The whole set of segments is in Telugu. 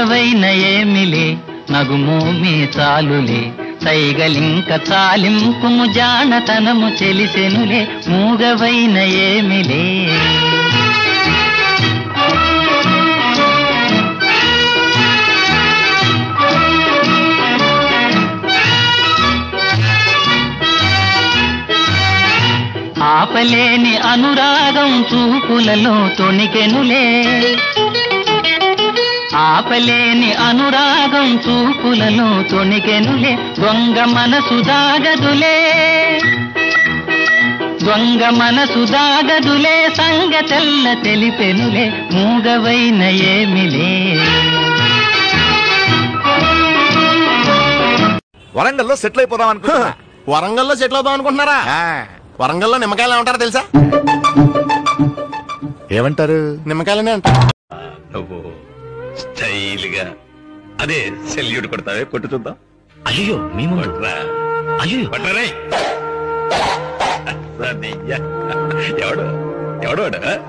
మూగవైన ఏమిలే నగుమోమే చాలులే సైగలింక చాలింపుము జానతనము చెలిసెనులే మూగవైన ఏమిలే ఆపలేని అనురాగం చూపులలో తొణికెనులే ఆపలేని అనురాగం చూపులలో తొణికెనులే దొంగ మనసు దాగదులే దొంగ మనసు దాగదులే సంగతెల్ల తెలిపెనులే మూగవైన ఏమిలే వరంగల్లో సెటిల్ అయిపోదాం అనుకుంటున్నా వరంగల్లో సెటిల్ అవుదాం అనుకుంటున్నారా ఆ, వరంగల్లో నిమ్మకాయలు ఏమంటారో తెలుసా ఏమంటారు నిమ్మకాయలనే అంటారు నువ్వు స్టైల్ గా అదే సెల్యూట్ కొడతావే కొట్టు చూద్దాం అయ్యో మీ కొట్రా అయ్యో కొట్టరే సన్నయ్య. ఎవడు ఎవడు వాడు, ఆ?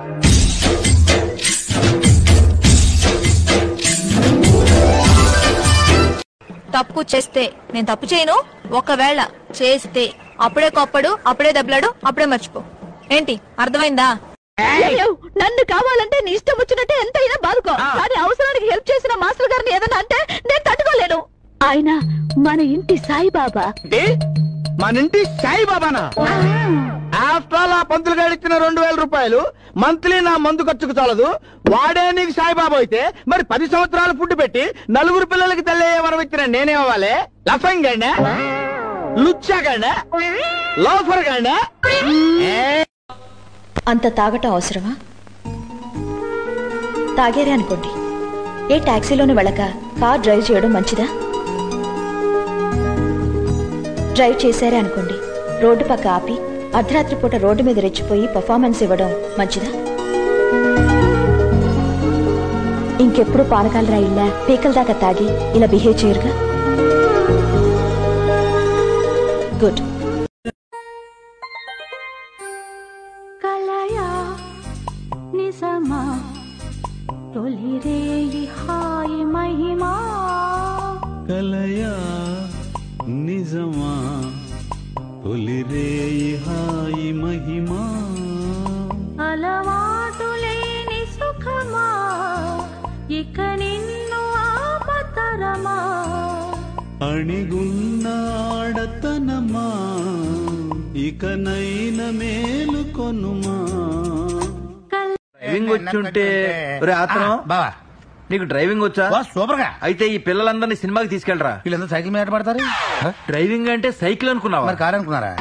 తప్పు చేస్తే నేను తప్పు చేయను ఒకవేళ చేస్తే అప్పుడే కొప్పడు అప్పుడే దెబ్బలాడు అప్పుడే మర్చిపో ఏంటి అర్థమైందా నన్ను కావాలంటే నీ ఇష్టం వచ్చినట్టే ఎంతైనా బాదుకో కానీ అవసరానికి హెల్ప్ చేసిన మాస్టర్ గారిని ఏదన్నా అంటే నేను తట్టుకోలేను ఆయన మన ఇంటి సాయిబాబా మన ఇంటి సాయిబాబానా ఆఫ్టర్ ఆల్ ఆ పంతులు గారు ఇచ్చిన రెండు వేల రూపాయలు మంత్లీ నా మందు ఖర్చుకు చాలదు వాడే నీకు సాయిబాబా అయితే మరి పది సంవత్సరాలు ఫుడ్ పెట్టి నలుగురు పిల్లలకి తెల్లయ్యే వరం ఇచ్చిన నేనే అవ్వాలి లఫంగ్ గండా లుచ్చా గండా లోఫర్ గండా అంత తాగటం అవసరమా తాగారే అనుకోండి ఏ టాక్సీలోని వెళ్ళక కార్ డ్రైవ్ చేయడం మంచిదా డ్రైవ్ చేశారే అనుకోండి రోడ్డు పక్క ఆపి అర్ధరాత్రి పూట రోడ్డు మీద రెచ్చిపోయి పర్ఫార్మెన్స్ ఇవ్వడం మంచిదా ఇంకెప్పుడు పానకాల రాయిల్లా పీకల దాకా తాగి ఇలా బిహేవ్ చేయరుగా గుడ్ కలయా నిజమా తొలి రేయి హాయి మహిమా కలయా నిజమా తొలి రేయి హాయి మహిమా అలవాటు లేని సుఖమా ఇక నిన్ను ఆపతరమా అణిగున్న ఆడతనమా ఇకనైన మేలు కొనుమా డ్రైవింగ్ వచ్చుంటే ఒరే ఆత్రం బావా నీకు డ్రైవింగ్ వచ్చా సూపర్ గా అయితే ఈ పిల్లలందరినీ సినిమాకి తీసుకెళ్ళరా వీళ్ళందరూ సైకిల్ మీద పడతారు డ్రైవింగ్ అంటే సైకిల్ అనుకున్నావా మరి కారు అనుకున్నారా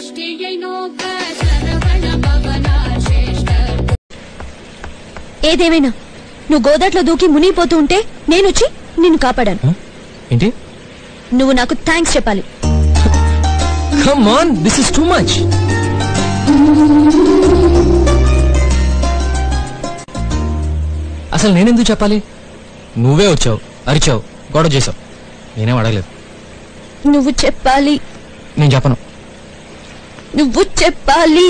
ఏదేమైనా నువ్వు గోదాట్లో దూకి మునిగిపోతూ ఉంటే నేనొచ్చి నిన్ను కాపాడాను ఏంటి నువ్వు నాకు థ్యాంక్స్ చెప్పాలి come on this is too much అసలు నేనెందుకు చెప్పాలి నువ్వే వచ్చావు అరిచావు గొడవ చేసావు నేనేం అడగలేదు నువ్వు చెప్పాలి నేను చెప్పను నువ్వు చెప్పాలి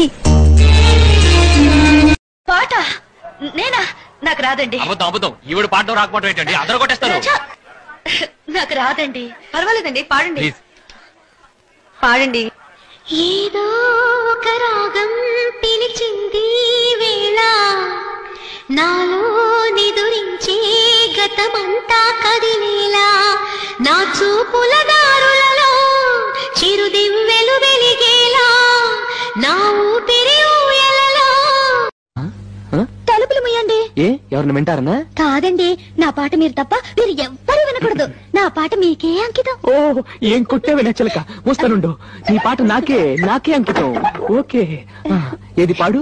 పాట నేనా నాకు రాదండి అబద్ధం అబద్ధం ఈవిడ పాడడం రాకపోవడం ఏంటండి అందరూ కొట్టేస్తారు ఛ! నాకు రాదండి పర్వాలేదండి పాడండి ప్లీజ్ పాడండి ఏదో ఒక రాగం పిలిచింది వేళ నాలో నిదురించే గతమంతా కదిలేలా నా చూపుల దారులలో చిరుదివ్వెలు వెలిగేలా నా ఊపిరి ఊయలలో తలుపులు ముయ్యండి ఏ ఎవరిని వింటారనా కాదండి నా పాట మీరు తప్ప మీరు ఎవ్వరూ వినకూడదు నా పాట మీకే అంకితం ఓ ఏం కొట్టేవి నచ్చలక వస్తానుండు నీ పాట నాకే నాకే అంకితం ఓకే ఆ, ఏది పాడు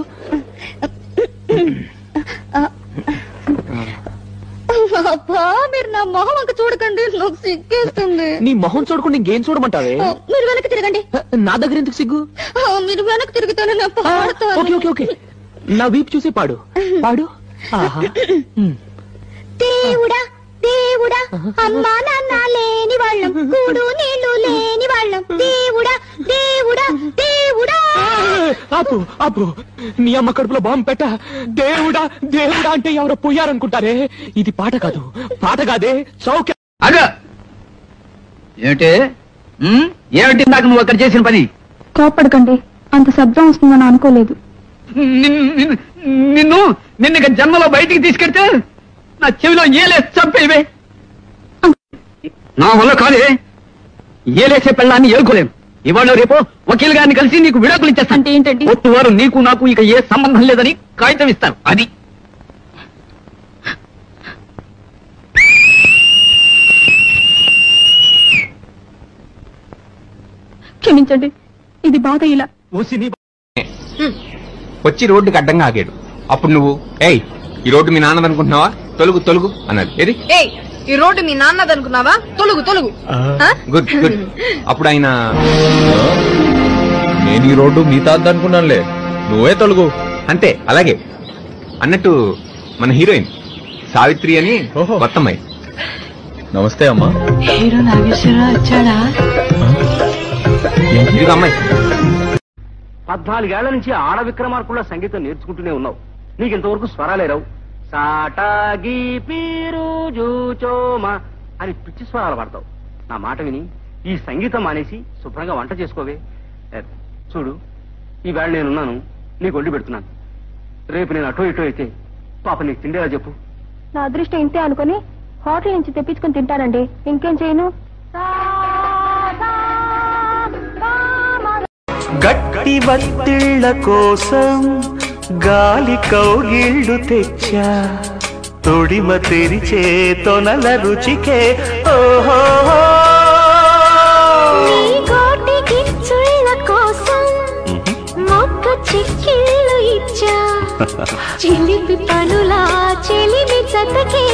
అబ్బా మీరు నా మొహం అంక చూడకండి నాకు సిగ్గేస్తుంది నీ మొహం చూడకుండా ఇంకేం చూడమంటావే ఆ, మీరు వెనక్కి తిరగండి నా దగ్గర ఎందుకు సిగ్గు ఆ, మీరు వెనక్కి తిరుగుతాను నా ఆ, పాడతాను ఓకే ఓకే ఓకే నా వీపు చూసి పాడు పాడు ఆహా ఉమ్. దేవుడా దేవుడా అమ్మా నాన్న లేని వాళ్ళం కూడు నీళ్లు లేని వాళ్ళం దేవుడా దేవుడా దేవుడా ఆపు ఆపు నీ అమ్మ కడుపులో బాంబు పెట్ట దేవుడా దేవుడా అంటే ఎవరో పోయారనుకుంటారే ఇది పాట కాదు పాట కాదే సౌఖ్య అగ ఏమిటి ఉమ్, ఏమిటి ఇందాక నువ్వు అక్కడ చేసిన పని కోపడకండి అంత శబ్దం వస్తుందని అనుకోలేదు నిన్ను నిన్ను- నిన్ను నిన్ను ఇక జన్మలో బయటికి తీసుకెడితే నా చెవిలో ఏలే చంపేవే నా వల్ల కాదే ఏలేసే పెళ్ళాన్ని ఏలుకోలేను ఇవాళ రేపు వకీల్ గారిని కలిసి నీకు విడాకులు ఇచ్చేస్తాను అంటే ఏంటండి ఒట్టు వారు నీకు నాకు ఇక ఏ సంబంధం లేదని కాగితం ఇస్తారు అది క్షమించండి ఇది బాధ ఇలా వచ్చి రోడ్డుకి అడ్డంగా ఆగాడు అప్పుడు నువ్వు ఏయ్ ఈ రోడ్డు మీ నాన్నదనుకుంటున్నావా తొలుగు తొలుగు అన్నది ఏది ఏయ్ ఈ రోడ్డు మీ నాన్నది అనుకున్నావా తొలుగు తొలుగు గుడ్ గుడ్ అప్పుడు ఆయన నేను ఈ రోడ్డు మీ తాత అనుకున్నానులే నువ్వే తొలుగు అంతే అలాగే అన్నట్టు మన హీరోయిన్ సావిత్రి అని ఓహో. కొత్త అమ్మాయి నమస్తే అమ్మా హీరో నాగేశ్వరరావు వచ్చాడా ఇదిగో అమ్మాయి పద్నాలుగేళ్ల నుంచి ఆడ విక్రమార్కుల సంగీతం నేర్చుకుంటూనే ఉన్నావు నీకు ఇంతవరకు స్వరాలే రావు సాటాగి పీరు జూచోమా అని పిచ్చి స్వరాలు పడతావు నా మాట విని ఈ సంగీతం మానేసి శుభ్రంగా వంట చేసుకోవే ఏ, చూడు ఈవేళ నేనున్నాను నీకు వండి పెడుతున్నాను రేపు నేను అటో ఇటో అయితే పాప నీకు తిండేలా చెప్పు నా అదృష్టం ఇంతే అనుకుని హోటల్ నుంచి తెప్పించుకుని తింటానండి ఇంకేం చేయను గట్టి బత్తిళ్ళ కోసం గాలి కౌగిళ్ళు తెచ్చా తొడిమ తెరిచే తొనల రుచికే ఓహో కోటి గిచ్చుళ్ళ కోసం మొక్క చిక్కిళ్ళు ఇచ్చా చిలిపి పనులా చెలిమి చతకి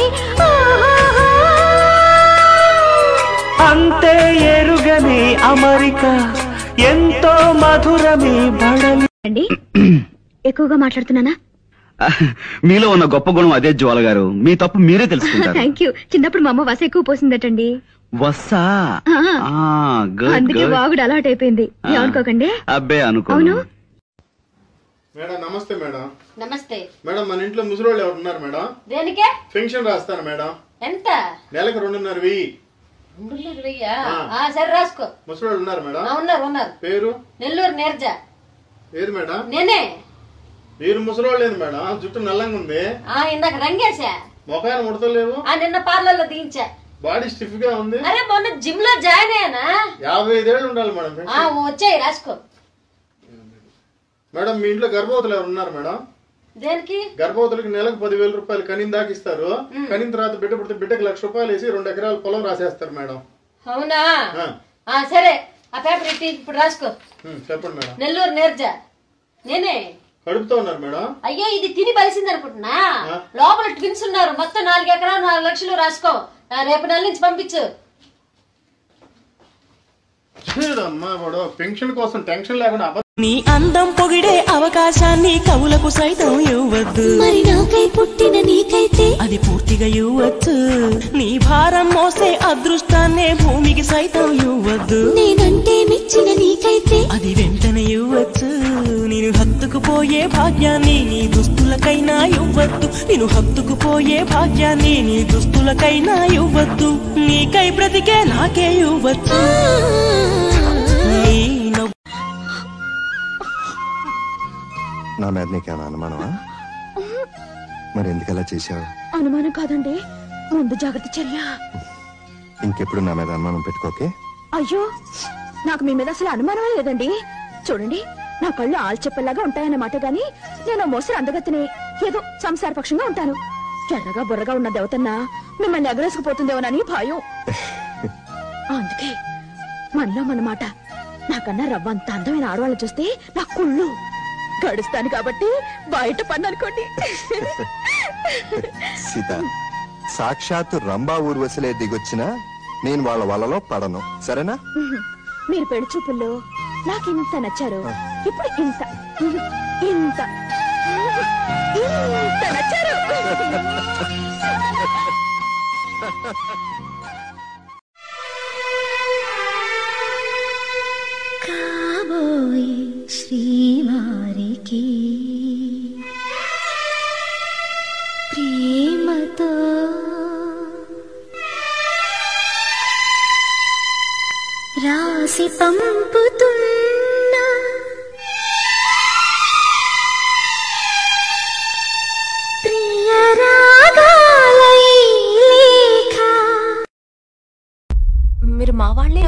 అంతే ఎరుగని అమరిక ఎంతో మధురమి బడలి అండి ఎక్కువగా మాట్లాడుతున్నానా మీలో ఉన్న గొప్ప గుణం అదే జ్వాల గారు మీ తప్పు మీరే తెలుసుకుంటారు థ్యాంక్ యూ చిన్నప్పుడు మా అమ్మ వస ఎక్కువ పోసిందటండి వస్సా ఆ. ఆ, good, అందుకే good. వాగుడు అలవాటు అయిపోయింది ఆ. ఏమనుకోకండి అబ్బే అనుకో అవును మేడం నమస్తే మేడం నమస్తే మేడం మన ఇంట్లో ముసలోళ్ళు ఎవరు ఉన్నారు మేడం దేనికే పెన్షన్ రాస్తాను మేడం ఎంత నెలకు రెండున్నర వెయ్యి రెండున్నర వెయ్యా ఆ. ఆ, సరే రాసుకో ముసలోళ్ళు ఉన్నారు మేడం ఆ, ఉన్నారు ఉన్నారు పేరు నెల్లూరు నేర్జ ఏది మేడం నేనే మీరు ముసలోళ్ళు లేదు మేడం జుట్టు నల్లంగా ఉంది ఆ ఇందాక రంగేశా మొఖాన్ని ముడతలేవు ఆ నిన్న పార్లర్ లో దించా బాడీ స్టిఫ్ గా ఉంది అరే మొన్న జిమ్ లో జాయిన్ అయ్యానా యాభై ఐదేళ్ళు ఉండాలి మేడం ఆ పెన్షన్. వచ్చాయి రాసుకో మేడం మీ ఇంట్లో గర్భవతులు ఎవరు ఉన్నారు మేడం దేనికి గర్భవతులకి నెలకు పదివేల రూపాయలు కనిన దాకా ఇస్తారు కనిన తర్వాత బిడ్డ పుడితే బిడ్డకి లక్ష రూపాయలు వేసి రెండు ఎకరాల పొలం రాసేస్తారు మేడం అవునా ఆ, ఆ సరే ఆ పేపర్ ఇట్టి ఇప్పుడు రాసుకో ఉమ్, చెప్పండి మేడం నెల్లూరు నేర్జ నేనే కడుపుతో ఉన్నారు మేడం అయ్యో ఇది తిని బలిసింది అనుకుంటున్నా ఆ. లోపల ట్విన్స్ ఉన్నారు మొత్తం నాలుగు ఎకరాలు నాలుగు లక్షలు రాసుకో ఆ, రేపు నెల నుంచి పంపించు చూడమ్మా వాడు పెన్షన్ కోసం టెన్షన్ లేకుండా అబద్ధం నీ అందం పొగిడే అవకాశాన్ని కవులకు సైతం ఇవ్వద్దు మరి నాకై పుట్టిన నీకైతే అది పూర్తిగా ఇవ్వచ్చు నీ భారం మోసే అదృష్టాన్నే భూమికి సైతం ఇవ్వద్దు నేనంటే మెచ్చిన నీకైతే అది వెంటనే ఇవ్వచ్చు నేను హత్తుకుపోయే భాగ్యాన్ని నీ దుస్తులకైనా ఇవ్వద్దు నేను హత్తుకుపోయే భాగ్యాన్ని నీ దుస్తులకైనా ఇవ్వద్దు నీకై బ్రతికే నాకే ఇవ్వచ్చు నీ నవ్వు నా మీద నీకేమైనా అనుమానమా మరి ఎందుకు అలా చేశావు అనుమానం కాదండి ముందు జాగ్రత్త చర్య ఇంకెప్పుడు నా మీద అనుమానం పెట్టుకోకే అయ్యో నాకు మీ మీద అసలు అనుమానమే లేదండి చూడండి నా కళ్ళు ఆల్చెప్పలాగా ఉంటాయన్నమాట గాని నేను మోసరి అందగతిని ఏదో సంసార పక్షంగా ఉంటాను ఎర్రగా బుర్రగా ఉన్న దేవతన్న మిమ్మల్ని ఎగరేసుకుపోతుందేమోనని భయం అందుకే మనలో మన మాట నాకన్నా రవ్వంత అందమైన ఆడవాళ్ళు చూస్తే నా కుళ్ళు గడుస్తాను కాబట్టి బయట పని అనుకోండి సీత సాక్షాత్తు రంభా ఊర్వశలే దిగొచ్చినా నేను వాళ్ళ వలలో పడను సరేనా మీరు పెళ్లి చూపుల్లో నాకు ఇంత నచ్చారు ఇప్పుడు ఇంత ఇంత ఇంత నచ్చారు ప్రేమతో రాసి పంపుతున్నా ప్రియ రాగాల ఈ లేఖ మీరు మా వాళ్ళే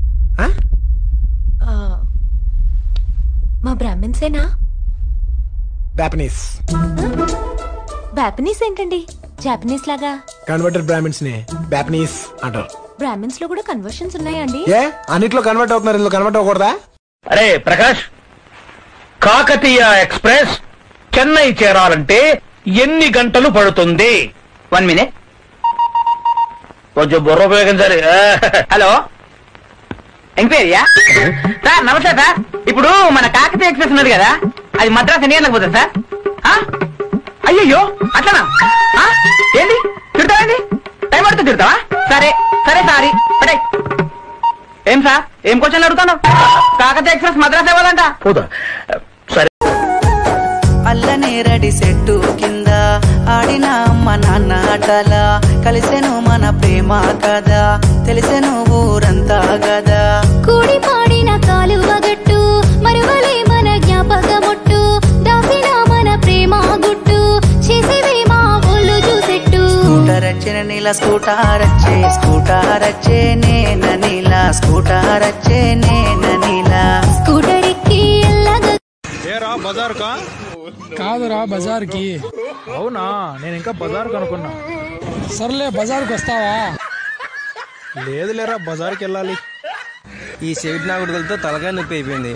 మా బ్రాహ్మిన్సేనా జాపనీస్ బ్యాపనీస్ ఏంటండి జాపనీస్ లాగా కన్వర్టెడ్ బ్రాహ్మిన్స్ ని జాపనీస్ అంటారు బ్రాహ్మిన్స్ లో కూడా కన్వర్షన్స్ ఉన్నాయండి ఏ అన్నిట్లో కన్వర్ట్ అవుతున్నారు ఇందులో కన్వర్ట్ అవ్వకూడదా అరే ప్రకాష్ కాకతీయ ఎక్స్ప్రెస్ చెన్నై చేరాలంటే ఎన్ని గంటలు పడుతుంది వన్ మినిట్ కొంచెం బుర్ర ఉపయోగించాలి హలో ఎంక్వైరీయా సార్ నమస్తే సార్ ఇప్పుడు మన కాకతీయ ఎక్స్ప్రెస్ ఉన్నది కదా అది మద్రాస్ ఎన్ని గంటలకు పోతుంది సార్ ఆ? అయ్యయ్యో అట్లనా ఆ? ఏంది తిడతావేంది టైం పడుతుంది తిడతావా సరే సరే సారీ పడే ఏం సార్ ఏం క్వశ్చన్ అడుగుతాను కాకతీయ ఎక్స్ప్రెస్ మద్రాస్ ఇవ్వాలంట సరే అల్లనేరడి చెట్టు కింద ఆడిన అమ్మ నాన్న ఆటల కలిసెను మన ప్రేమ కదా తెలిసెను ఊరంతా గదా కూడి పాడిన కాలువ గట్టు మరువలే మన జ్ఞాపకమొట్టు దాసిన మన ప్రేమ గుట్టు చేసేవే మా ఒళ్ళు చూసెట్టు స్కూటర్ వచ్చిన నీల స్కూటర్ వచ్చే స్కూటర్ వచ్చే నేన నీల స్కూటర్ వచ్చే నేన నీల స్కూటర్ ఎక్కి ఎల్లగా ఏరా బజార్ కా కాదురా బజార్కి అవునా నేను ఇంకా బజార్ కనుకున్నా సర్లే బజార్కి వస్తావా లేదు లేరా బజార్కి వెళ్ళాలి ఈ సెవిట్ నాగుడులతో తలకాయ నొప్పి అయిపోయింది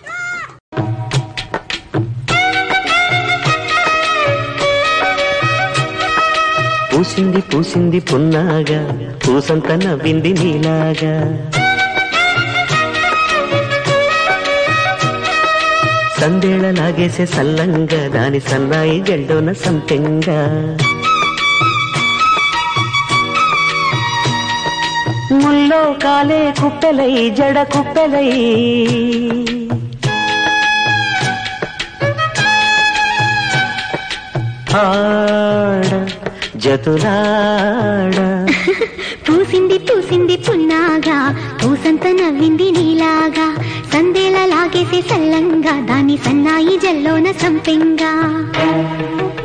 పూసింది పూసింది పున్నాగా పూసంత నవ్వింది నీలాగా సందేళ లాగేసే సల్లంగా దాని సన్నాయి జెండోన సంపెంగా ముల్లో కాలే కుప్పెలై జడ కుప్పెలై ఆడ జతులాడ పూసింది పూసింది పున్నాగా పూసంత నవ్వింది నీలాగా సందేలా లాగేసే సల్లంగా దాని సన్నాయి జల్లోన సంపెంగా